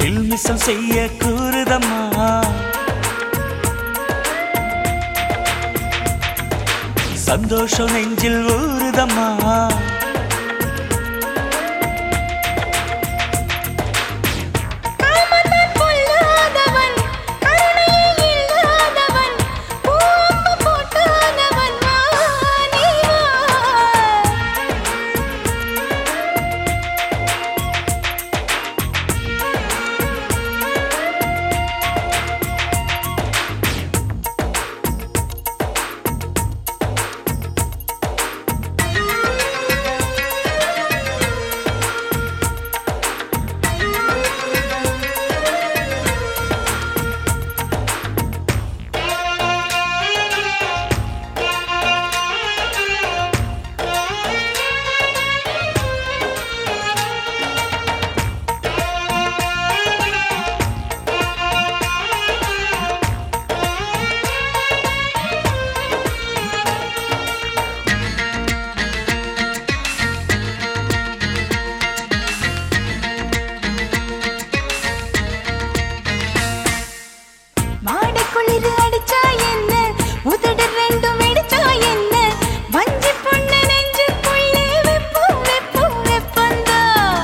சில்மிசம் செய்ய கூறுதம்மா சந்தோஷம் நெஞ்சில் ஊறுதம்மா காமத்தான் பொல்லாதவன் கருணையே இல்லாதவன் பூம்பு போட்டானவன் வானே வா மாடக்குளிர் அடிச்சா என்ன உதடு ரெண்டும் வெடிச்சா என்ன வஞ்சி பொண்ணு நெஞ்சுக்குள்ளே வெப்பம் வெப்பம் வெப்பந்தா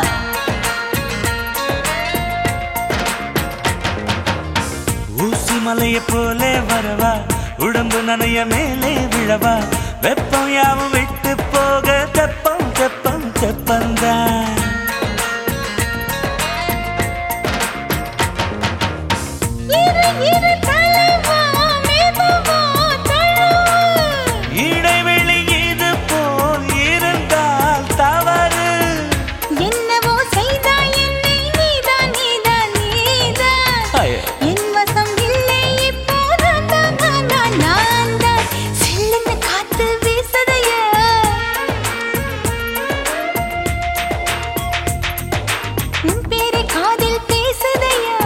ஊசி மலையை போலே வரவா உடம்பு நனைய மேலே விழவா வெப்பம் யாவும் விட்டு போக தெப்பம் தெப்பம் தெப்பந்தான் இரு இரு தலைவா மெதுவா தழுவு இடைவெளி இது போல் இருந்தால் தவறு என்னவோ செய்தாய் என்னை நீதான் நீதான் நீதான் ஐய. என் வசம் இல்லை இப்போ நான் தான் நான் தான் நான் தான் சில்லுன்னு காத்து வீசுதையா உன் பேரை காதில் பேசுதையா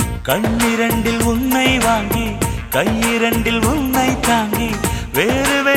கண்ணிரண்டில் உன்னை வாங்கி கையிரண்டில் உன்னை தாங்கி வேறு வேறு